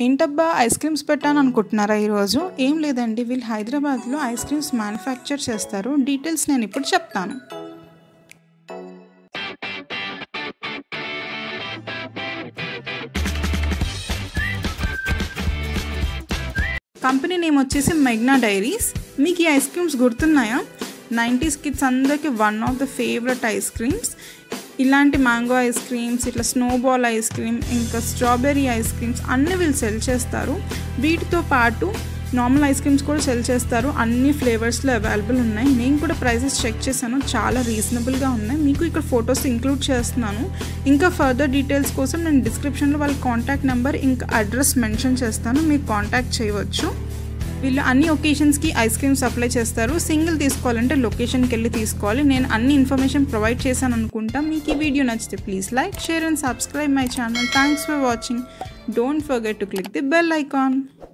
ఏంటబ్బా ice creams పెట్టాను అనుకుంటున్నారా ఈరోజు ఏం లేదండి వీళ్ళు హైదరాబాద్లో ఐస్ క్రీమ్స్ మ్యానుఫ్యాక్చర్ చేస్తారు డీటెయిల్స్ నేను ఇప్పుడు చెప్తాను కంపెనీ నేమ్ వచ్చేసి మెగ్నా డైరీస్ మీకు ఈ ఐస్ క్రీమ్స్ గుర్తున్నాయా నైంటీస్ కిడ్స్ అందరికీ one of the favourite ice creams ఇలాంటి మ్యాంగో ఐస్ క్రీమ్స్ ఇట్లా స్నోబాల్ ఐస్ క్రీమ్ ఇంకా స్ట్రాబెర్రీ ఐస్ క్రీమ్స్ అన్నీ వీళ్ళు సెల్ చేస్తారు వీటితో పాటు నార్మల్ ఐస్ క్రీమ్స్ కూడా సెల్ చేస్తారు అన్ని ఫ్లేవర్స్లో అవైలబుల్ ఉన్నాయి నేను కూడా ప్రైసెస్ చెక్ చేశాను చాలా రీజనబుల్గా ఉన్నాయి మీకు ఇక్కడ ఫొటోస్ ఇంక్లూడ్ చేస్తున్నాను ఇంకా ఫర్దర్ డీటెయిల్స్ కోసం నేను డిస్క్రిప్షన్లో వాళ్ళ కాంటాక్ట్ నెంబర్ ఇంకా అడ్రస్ మెన్షన్ చేస్తాను మీరు కాంటాక్ట్ చేయవచ్చు వీళ్ళు అన్ని ఒకేషన్స్కి ఐస్ క్రీమ్ సప్లై చేస్తారు సింగిల్ తీసుకోవాలంటే లొకేషన్కి వెళ్ళి తీసుకోవాలి నేను అన్ని ఇన్ఫర్మేషన్ ప్రొవైడ్ చేశాను అనుకుంటా మీకు ఈ వీడియో నచ్చితే please like share and subscribe my channel thanks for watching don't forget to click the bell icon